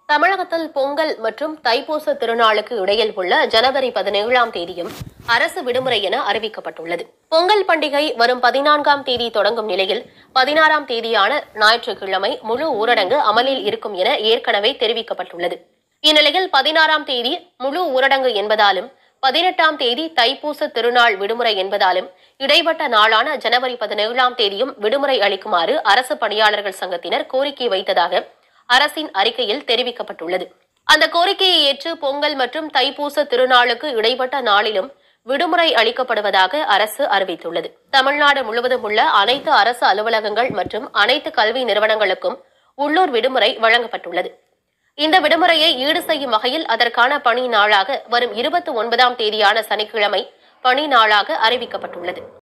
தமிழகத்தில் பொங்கல் மற்றும் தைப்பூச திருநாளுக்கு இடையில் உள்ள ஜனவரி பதினேழாம் தேதியும் அரசு விடுமுறை என அறிவிக்கப்பட்டுள்ளது பொங்கல் பண்டிகை வரும் பதினான்காம் தேதி தொடங்கும் நிலையில் பதினாறாம் தேதியான ஞாயிற்றுக்கிழமை முழு ஊரடங்கு அமலில் இருக்கும் என ஏற்கனவே தெரிவிக்கப்பட்டுள்ளது இந்நிலையில் பதினாறாம் தேதி முழு ஊரடங்கு என்பதாலும் பதினெட்டாம் தேதி தைப்பூச திருநாள் விடுமுறை என்பதாலும் இடைப்பட்ட நாளான ஜனவரி பதினேழாம் தேதியும் விடுமுறை அளிக்குமாறு அரசு பணியாளர்கள் சங்கத்தினர் கோரிக்கை வைத்ததாக அரசின் அறிக்கையில் தெரிவிக்கப்பட்டுள்ளது அந்த கோரிக்கையை ஏற்று பொங்கல் மற்றும் தைப்பூச திருநாளுக்கு இடைப்பட்ட நாளிலும் விடுமுறை அளிக்கப்படுவதாக அரசு அறிவித்துள்ளது தமிழ்நாடு முழுவதும் உள்ள அனைத்து அரசு அலுவலகங்கள் மற்றும் அனைத்து கல்வி நிறுவனங்களுக்கும் உள்ளூர் விடுமுறை வழங்கப்பட்டுள்ளது இந்த விடுமுறையை ஈடு செய்யும் வகையில் அதற்கான பணி நாளாக வரும் இருபத்தி ஒன்பதாம் தேதியான சனிக்கிழமை பணி நாளாக அறிவிக்கப்பட்டுள்ளது